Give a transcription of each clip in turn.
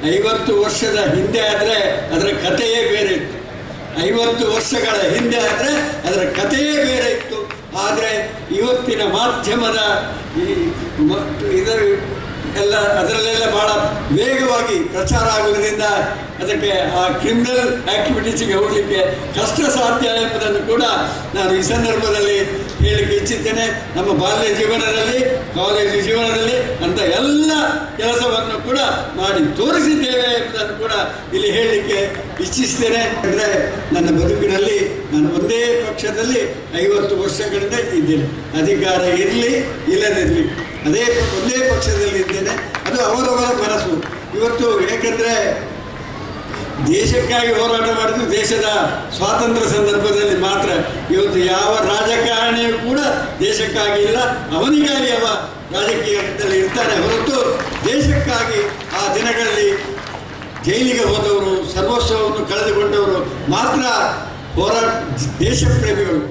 ಐವತ್ತು ವರ್ಷದ ಹಿಂದೆ ಆದರೆ ಅದರ ಕಥೆಯೇ ಬೇರೆ ಇತ್ತು ಐವತ್ತು ವರ್ಷಗಳ ಹಿಂದೆ ಆದರೆ ಅದರ ಕಥೆಯೇ ಬೇರೆ ಇತ್ತು ಆದರೆ ಇವತ್ತಿನ ಮಾಧ್ಯಮದ ಈ ಮ- ಇದರ ಎಲ್ಲ ಅದರಲ್ಲೆಲ್ಲ ಬಹಳ ವೇಗವಾಗಿ ಪ್ರಚಾರ ಆಗುವುದರಿಂದ ಅದಕ್ಕೆ ಆ ಕ್ರಿಮಿನಲ್ ಆಕ್ಟಿವಿಟೀಸಿಗೆ ಹೋಗಲಿಕ್ಕೆ ಕಷ್ಟ ಸಾಧ್ಯ ಎಂಬುದನ್ನು ಕೂಡ ನಾನು ಈ ಸಂದರ್ಭದಲ್ಲಿ ಹೇಳಲಿಕ್ಕೆ ಇಚ್ಛಿಸ್ತೇನೆ ನಮ್ಮ ಬಾಲ್ಯ ಜೀವನದಲ್ಲಿ ಕಾಲೇಜು ಜೀವನದಲ್ಲಿ ಅಂತ ಎಲ್ಲ ಕೆಲಸವನ್ನು ಕೂಡ ಮಾಡಿ ತೋರಿಸಿದ್ದೇವೆ ಎಂಬುದನ್ನು ಕೂಡ ಇಲ್ಲಿ ಹೇಳಲಿಕ್ಕೆ ಇಚ್ಛಿಸ್ತೇನೆ ಅಂದರೆ ನನ್ನ ಬದುಕಿನಲ್ಲಿ ನಾನು ಒಂದೇ ಪಕ್ಷದಲ್ಲಿ ಐವತ್ತು ವರ್ಷಗಳಿಂದ ಇದ್ದೇನೆ ಅಧಿಕಾರ ಇರಲಿ ಇಲ್ಲದಿರಲಿ ಅದೇ ಒಂದೇ ಪಕ್ಷದಲ್ಲಿ ಇದ್ದೇನೆ ಅದು ಅವರವರ ಮನಸ್ಸು ಇವತ್ತು ಏಕೆಂದರೆ ದೇಶಕ್ಕಾಗಿ ಹೋರಾಟ ಮಾಡಿದ್ದು ದೇಶದ ಸ್ವಾತಂತ್ರ್ಯ ಸಂದರ್ಭದಲ್ಲಿ ಮಾತ್ರ ಇವತ್ತು ಯಾವ ರಾಜಕಾರಣಿಯೂ ಕೂಡ ದೇಶಕ್ಕಾಗಿ ಇಲ್ಲ ಅವನಿಗಾಗಿ ಅವ ರಾಜಕೀಯದಲ್ಲಿ ಇರ್ತಾನೆ ಹೊರತು ದೇಶಕ್ಕಾಗಿ ಆ ದಿನಗಳಲ್ಲಿ ಜೈಲಿಗೆ ಹೋದವರು ಸರ್ವಸ್ವವನ್ನು ಕಳೆದುಕೊಂಡವರು ಮಾತ್ರ ಹೋರಾಟ ದೇಶ ಪ್ರೇಮಿಗಳು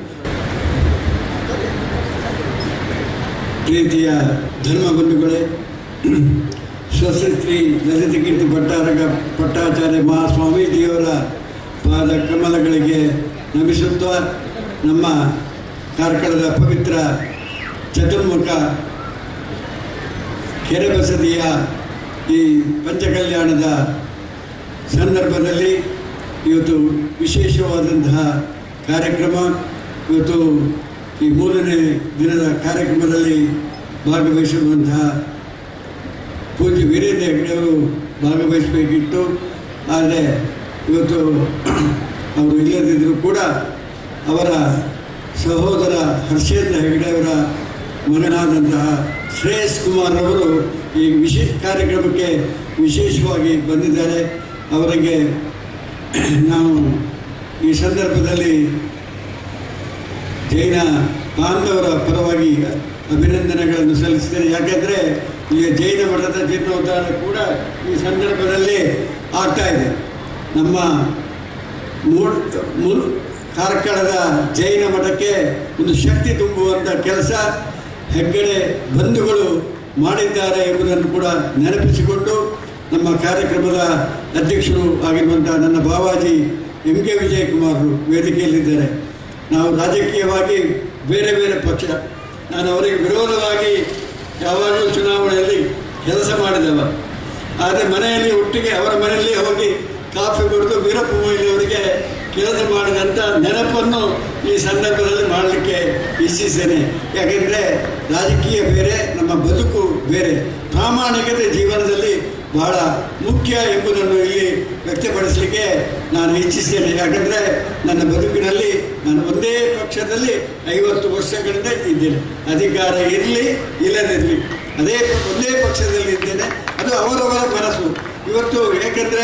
ಪ್ರೀತಿಯ ಧರ್ಮ ಬಂಧುಗಳೇ ಸ್ವಶ್ರೀ ಲಲಿತ ಕೀರ್ತಿ ಭಟ್ಟಾರಕ ಭಟ್ಟಾಚಾರ್ಯ ಮಹಾಸ್ವಾಮೀಜಿಯವರ ಪಾದ ಕಮಲಗಳಿಗೆ ನಮಿಸುತ್ತಾ ನಮ್ಮ ಕಾರ್ಕಳದ ಪವಿತ್ರ ಚತುರ್ಮುಖ ಕೆರೆ ಬಸದಿಯ ಈ ಪಂಚಕಲ್ಯಾಣದ ಸಂದರ್ಭದಲ್ಲಿ ಇವತ್ತು ವಿಶೇಷವಾದಂತಹ ಕಾರ್ಯಕ್ರಮ ಇವತ್ತು ಈ ಮೂರನೇ ದಿನದ ಕಾರ್ಯಕ್ರಮದಲ್ಲಿ ಭಾಗವಹಿಸಿರುವಂತಹ ಪೂಜ್ಯ ವೀರೇಂದ್ರ ಹೆಗ್ಡೆಯವರು ಭಾಗವಹಿಸಬೇಕಿತ್ತು ಆದರೆ ಇವತ್ತು ಅವರು ಇಲ್ಲದಿದ್ದರೂ ಕೂಡ ಅವರ ಸಹೋದರ ಹರ್ಷೇಂದ್ರ ಹೆಗ್ಡೆಯವರ ಮಗನಾದಂತಹ ಶ್ರೇಯಸ್ ಕುಮಾರ್ ಅವರು ಈ ವಿಶೇಷ ಕಾರ್ಯಕ್ರಮಕ್ಕೆ ವಿಶೇಷವಾಗಿ ಬಂದಿದ್ದಾರೆ ಅವರಿಗೆ ನಾವು ಈ ಸಂದರ್ಭದಲ್ಲಿ ಜೈನ ಬಾಂಧವರ ಪರವಾಗಿ ಅಭಿನಂದನೆಗಳನ್ನು ಸಲ್ಲಿಸ್ತೇನೆ ಯಾಕೆಂದರೆ ಈಗ ಜೈನ ಮಠದ ಜೀರ್ಣೋದ್ಧಾರ ಕೂಡ ಈ ಸಂದರ್ಭದಲ್ಲಿ ಆಗ್ತಾ ಇದೆ ನಮ್ಮ ಮೂಡ್ ಮುಲ್ ಕಾರ್ಕಳದ ಜೈನ ಮಠಕ್ಕೆ ಒಂದು ಶಕ್ತಿ ತುಂಬುವಂಥ ಕೆಲಸ ಹೆಗ್ಗಡೆ ಬಂಧುಗಳು ಮಾಡಿದ್ದಾರೆ ಎಂಬುದನ್ನು ಕೂಡ ನೆನಪಿಸಿಕೊಂಡು ನಮ್ಮ ಕಾರ್ಯಕ್ರಮದ ಅಧ್ಯಕ್ಷರು ಆಗಿರುವಂಥ ನನ್ನ ಬಾವಾಜಿ ಎಂ ಕೆ ವಿಜಯಕುಮಾರರು ವೇದಿಕೆಯಲ್ಲಿದ್ದಾರೆ ನಾವು ರಾಜಕೀಯವಾಗಿ ಬೇರೆ ಬೇರೆ ಪಕ್ಷ ನಾನು ಅವರಿಗೆ ವಿರೋಧವಾಗಿ ಯಾವಾಗಲೂ ಚುನಾವಣೆಯಲ್ಲಿ ಕೆಲಸ ಮಾಡಿದವ ಆದರೆ ಮನೆಯಲ್ಲಿ ಒಟ್ಟಿಗೆ ಅವರ ಮನೆಯಲ್ಲಿ ಹೋಗಿ ಕಾಫಿ ಕುಡಿದು ವೀರಪ್ಪ ಮೊಯ್ಲಿ ಅವರಿಗೆ ಕೆಲಸ ಮಾಡಿದಂಥ ನೆನಪನ್ನು ಈ ಸಂದರ್ಭದಲ್ಲಿ ಮಾಡಲಿಕ್ಕೆ ಇಚ್ಛಿಸ್ತೇನೆ ಯಾಕೆಂದರೆ ರಾಜಕೀಯ ಬೇರೆ ನಮ್ಮ ಬದುಕು ಬೇರೆ ಪ್ರಾಮಾಣಿಕತೆ ಜೀವನದಲ್ಲಿ ಬಹಳ ಮುಖ್ಯ ಎಂಬುದನ್ನು ಇಲ್ಲಿ ವ್ಯಕ್ತಪಡಿಸಲಿಕ್ಕೆ ನಾನು ಇಚ್ಛಿಸ್ತೇನೆ ಯಾಕಂದರೆ ನನ್ನ ಬದುಕಿನಲ್ಲಿ ನಾನು ಒಂದೇ ಪಕ್ಷದಲ್ಲಿ ಐವತ್ತು ವರ್ಷಗಳಿಂದ ಇದ್ದೇನೆ ಅಧಿಕಾರ ಇರಲಿ ಇಲ್ಲದಿರಲಿ ಅದೇ ಒಂದೇ ಪಕ್ಷದಲ್ಲಿ ಇದ್ದೇನೆ ಅದು ಅವರವರ ಮನಸ್ಸು ಇವತ್ತು ಏಕೆಂದರೆ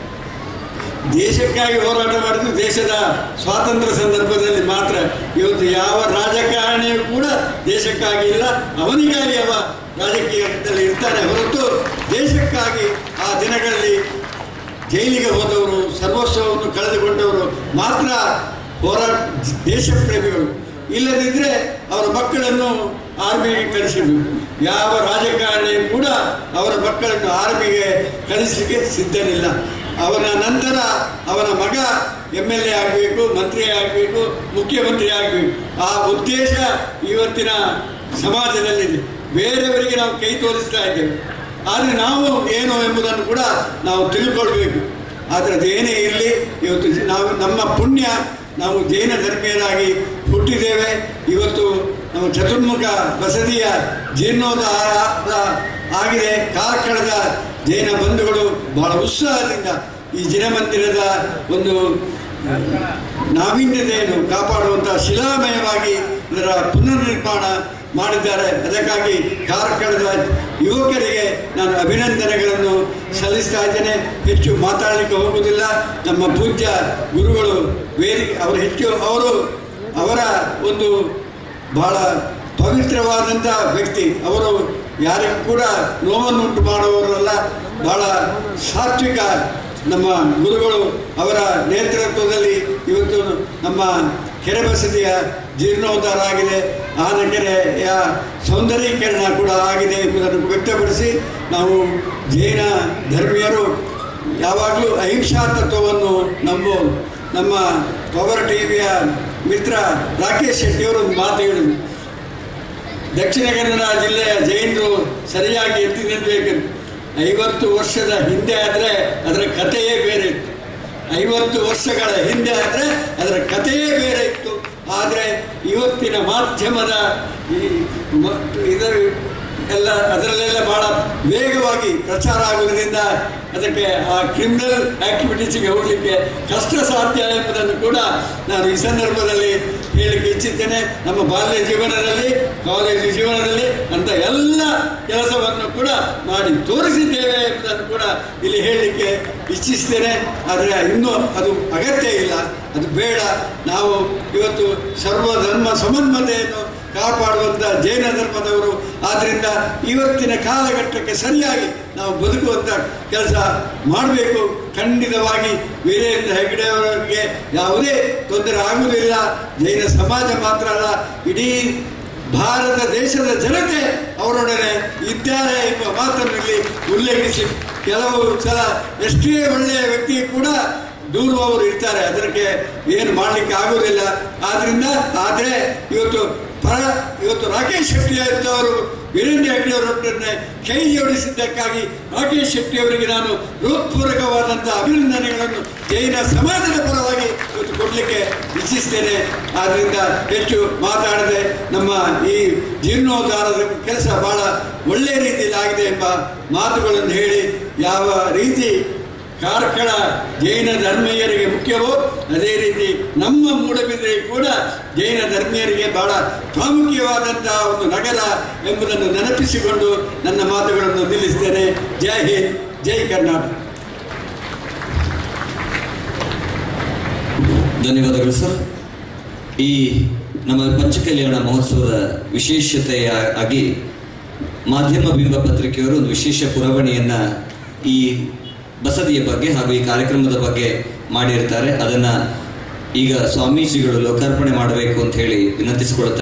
ದೇಶಕ್ಕಾಗಿ ಹೋರಾಟ ಮಾಡಿದ್ದು ದೇಶದ ಸ್ವಾತಂತ್ರ್ಯ ಸಂದರ್ಭದಲ್ಲಿ ಮಾತ್ರ ಇವತ್ತು ಯಾವ ರಾಜಕಾರಣಿಯೂ ಕೂಡ ದೇಶಕ್ಕಾಗಿ ಇಲ್ಲ ಅವನಿಗಾಗಿ ಅವ ರಾಜಕೀಯದಲ್ಲಿ ಇರ್ತಾನೆ ಹೊರತು ದೇಶಕ್ಕಾಗಿ ಆ ದಿನಗಳಲ್ಲಿ ಜೈಲಿಗೆ ಹೋದವರು ಸರ್ವಸ್ವವನ್ನು ಕಳೆದುಕೊಂಡವರು ಮಾತ್ರ ಹೋರಾಟ ದೇಶ ಪ್ರೇಮಿಗಳು ಇಲ್ಲದಿದ್ದರೆ ಅವರ ಮಕ್ಕಳನ್ನು ಆರ್ಮಿಗೆ ಕಳಿಸಿದ್ರು ಯಾವ ರಾಜಕಾರಣಿ ಕೂಡ ಅವರ ಮಕ್ಕಳನ್ನು ಆರ್ಮಿಗೆ ಕಳಿಸಲಿಕ್ಕೆ ಸಿದ್ಧರಿಲ್ಲ ಅವನ ನಂತರ ಅವನ ಮಗ ಎಮ್ ಎಲ್ ಎ ಆಗಬೇಕು ಮಂತ್ರಿ ಆಗಬೇಕು ಮುಖ್ಯಮಂತ್ರಿ ಆಗಬೇಕು ಆ ಉದ್ದೇಶ ಇವತ್ತಿನ ಸಮಾಜದಲ್ಲಿದೆ ಬೇರೆಯವರಿಗೆ ನಾವು ಕೈ ತೋರಿಸ್ತಾ ಇದ್ದೇವೆ ಆದರೆ ನಾವು ಏನು ಎಂಬುದನ್ನು ಕೂಡ ನಾವು ತಿಳ್ಕೊಳ್ಬೇಕು ಆದರೆ ಅದೇನೇ ಇರಲಿ ಇವತ್ತು ಜ- ನಾವು ನಮ್ಮ ಪುಣ್ಯ ನಾವು ಜೈನ ಧರ್ಮೀಯರಾಗಿ ಹುಟ್ಟಿದ್ದೇವೆ ಇವತ್ತು ನಮ್ಮ ಚತುರ್ಮುಖ ಬಸದಿಯ ಜೀರ್ಣೋದ್ಧಾರ ಆಗಿದೆ ಕಾರ್ಕಳದ ಜೈನ ಬಂಧುಗಳು ಬಹಳ ಉತ್ಸಾಹದಿಂದ ಈ ಜಿನಮಂದಿರದ ಒಂದು ನಾವೀನ್ಯತೆಯನ್ನು ಕಾಪಾಡುವಂಥ ಶಿಲಾಮಯವಾಗಿ ಇದರ ಪುನರ್ನಿರ್ಮಾಣ ಮಾಡಿದ್ದಾರೆ ಅದಕ್ಕಾಗಿ ಕಾರ್ಕಳದ ಯುವಕರಿಗೆ ನಾನು ಅಭಿನಂದನೆಗಳನ್ನು ಸಲ್ಲಿಸ್ತಾ ಇದ್ದೇನೆ ಹೆಚ್ಚು ಮಾತಾಡಲಿಕ್ಕೆ ಹೋಗುವುದಿಲ್ಲ ನಮ್ಮ ಪೂಜ್ಯ ಗುರುಗಳು ವೇದಿಕೆ ಅವರು ಹೆಚ್ಚು ಅವರು ಅವರ ಒಂದು ಬಹಳ ಪವಿತ್ರವಾದಂಥ ವ್ಯಕ್ತಿ ಅವರು ಯಾರಿಗೂ ಕೂಡ ನೋವನ್ನುಂಟು ಮಾಡುವವರಲ್ಲ ಬಹಳ ಸಾತ್ವಿಕ ನಮ್ಮ ಗುರುಗಳು ಅವರ ನೇತೃತ್ವದಲ್ಲಿ ಇವತ್ತು ನಮ್ಮ ಕೆರೆ ಬಸದಿಯ ಜೀರ್ಣೋದ್ಧಾರ ಆಗಿದೆ ಆನಕೆರೆಯ ಸೌಂದರೀಕರಣ ಕೂಡ ಆಗಿದೆ ಎಂಬುದನ್ನು ವ್ಯಕ್ತಪಡಿಸಿ ನಾವು ಜೈನ ಧರ್ಮೀಯರು ಯಾವಾಗಲೂ ಅಹಿಂಸಾ ತತ್ವವನ್ನು ನಂಬೋ ನಮ್ಮ ಪವರ್ ಟಿವಿಯ ಮಿತ್ರ ರಾಕೇಶ್ ಶೆಟ್ಟಿಯವರು ಒಂದು ಮಾತು ಹೇಳಿದರು ದಕ್ಷಿಣ ಕನ್ನಡ ಜಿಲ್ಲೆಯ ಜೈನರು ಸರಿಯಾಗಿ ಎತ್ತಿ ನಿಲ್ಲಬೇಕು ಐವತ್ತು ವರ್ಷದ ಹಿಂದೆ ಆದರೆ ಅದರ ಕಥೆಯೇ ಬೇರೆ ಇತ್ತು ಐವತ್ತು ವರ್ಷಗಳ ಹಿಂದೆ ಆದರೆ ಅದರ ಕಥೆಯೇ ಬೇರೆ ಇತ್ತು ಆದರೆ ಇವತ್ತಿನ ಮಾಧ್ಯಮದ ಈ ಮ- ಇದರ ಎಲ್ಲ ಅದರಲ್ಲೆಲ್ಲ ಬಹಳ ವೇಗವಾಗಿ ಪ್ರಚಾರ ಆಗುವುದರಿಂದ ಅದಕ್ಕೆ ಆ ಕ್ರಿಮಿನಲ್ ಆಕ್ಟಿವಿಟೀಸಿಗೆ ಹೋಗಲಿಕ್ಕೆ ಕಷ್ಟ ಸಾಧ್ಯ ಎಂಬುದನ್ನು ಕೂಡ ನಾನು ಈ ಸಂದರ್ಭದಲ್ಲಿ ಹೇಳಲಿಕ್ಕೆ ಇಚ್ಛಿಸ್ತೇನೆ ನಮ್ಮ ಬಾಲ್ಯ ಜೀವನದಲ್ಲಿ ಕಾಲೇಜು ಜೀವನದಲ್ಲಿ ಅಂತ ಎಲ್ಲ ಕೆಲಸವನ್ನು ಕೂಡ ಮಾಡಿ ತೋರಿಸಿದ್ದೇವೆ ಎಂಬುದನ್ನು ಕೂಡ ಇಲ್ಲಿ ಹೇಳಲಿಕ್ಕೆ ಇಚ್ಛಿಸ್ತೇನೆ ಆದರೆ ಇನ್ನೂ ಅದು ಅಗತ್ಯ ಇಲ್ಲ ಅದು ಬೇಡ ನಾವು ಇವತ್ತು ಸರ್ವ ಧರ್ಮ ಸಮನ್ವತೆಯನ್ನು ಕಾಪಾಡುವಂಥ ಜೈನ ಧರ್ಮದವರು ಆದ್ದರಿಂದ ಇವತ್ತಿನ ಕಾಲಘಟ್ಟಕ್ಕೆ ಸರಿಯಾಗಿ ನಾವು ಬದುಕುವಂಥ ಕೆಲಸ ಮಾಡಬೇಕು ಖಂಡಿತವಾಗಿ ವೀರೇಂದ್ರ ಹೆಗ್ಡೆಯವರಿಗೆ ಯಾವುದೇ ತೊಂದರೆ ಆಗುವುದಿಲ್ಲ ಜೈನ ಸಮಾಜ ಮಾತ್ರ ಅಲ್ಲ ಇಡೀ ಭಾರತ ದೇಶದ ಜನತೆ ಅವರೊಡನೆ ಇದ್ದಾರೆ ಎಂಬ ಮಾತನ್ನು ಇಲ್ಲಿ ಉಲ್ಲೇಖಿಸಿ ಕೆಲವು ಸಲ ಎಷ್ಟೇ ಒಳ್ಳೆಯ ವ್ಯಕ್ತಿ ಕೂಡ ದೂರುವವರು ಇರ್ತಾರೆ ಅದಕ್ಕೆ ಏನು ಮಾಡಲಿಕ್ಕೆ ಆಗುವುದಿಲ್ಲ ಆದ್ರಿಂದ ಆದರೆ ಇವತ್ತು ಪರ ಇವತ್ತು ರಾಕೇಶ್ ಶೆಟ್ಟಿ ಅವರು ವೀರೇಂದ್ರ ಹೆಗ್ಡೆ ಅವರೊಡನೆ ಕೈ ಜೋಡಿಸಿದ್ದಕ್ಕಾಗಿ ರಾಕೇಶ್ ಶೆಟ್ಟಿ ಅವರಿಗೆ ನಾನು ಹೃತ್ಪೂರ್ವಕವಾದಂಥ ಅಭಿನಂದನೆಗಳನ್ನು ಜೈನ ಸಮಾಜದ ಪರವಾಗಿ ಇವತ್ತು ಕೊಡಲಿಕ್ಕೆ ಇಚ್ಛಿಸ್ತೇನೆ ಆದ್ದರಿಂದ ಹೆಚ್ಚು ಮಾತಾಡದೆ ನಮ್ಮ ಈ ಜೀರ್ಣೋದ್ಧಾರದ ಕೆಲಸ ಬಹಳ ಒಳ್ಳೆಯ ರೀತಿಯಲ್ಲಿ ಆಗಿದೆ ಎಂಬ ಮಾತುಗಳನ್ನು ಹೇಳಿ ಯಾವ ರೀತಿ ಕಾರ್ಕಳ ಜೈನ ಧರ್ಮೀಯರಿಗೆ ಮುಖ್ಯವೋ ಅದೇ ರೀತಿ ನಮ್ಮ ಮೂಡಬಿದ್ರೆ ಕೂಡ ಜೈನ ಧರ್ಮೀಯರಿಗೆ ಬಹಳ ಪ್ರಾಮುಖ್ಯವಾದಂತಹ ಒಂದು ನಗರ ಎಂಬುದನ್ನು ನೆನಪಿಸಿಕೊಂಡು ನನ್ನ ಮಾತುಗಳನ್ನು ನಿಲ್ಲಿಸ್ತೇನೆ ಜೈ ಹಿಂದ್ ಜೈ ಕರ್ನಾಟಕ ಧನ್ಯವಾದಗಳು ಸರ್ ಈ ನಮ್ಮ ಪಂಚಕಲ್ಯಾಣ ಮಹೋತ್ಸವದ ವಿಶೇಷತೆಯ ಆಗಿ ಮಾಧ್ಯಮ ಬಿಂಬ ಪತ್ರಿಕೆಯವರು ಒಂದು ವಿಶೇಷ ಪುರವಣಿಯನ್ನ ಈ ಬಸದಿಯ ಬಗ್ಗೆ ಹಾಗೂ ಈ ಕಾರ್ಯಕ್ರಮದ ಬಗ್ಗೆ ಮಾಡಿರ್ತಾರೆ ಅದನ್ನ ಈಗ ಸ್ವಾಮೀಜಿಗಳು ಲೋಕಾರ್ಪಣೆ ಮಾಡಬೇಕು ಅಂತ ಹೇಳಿ ವಿನಂತಿಸಿಕೊಳ್ಳುತ್ತಾರೆ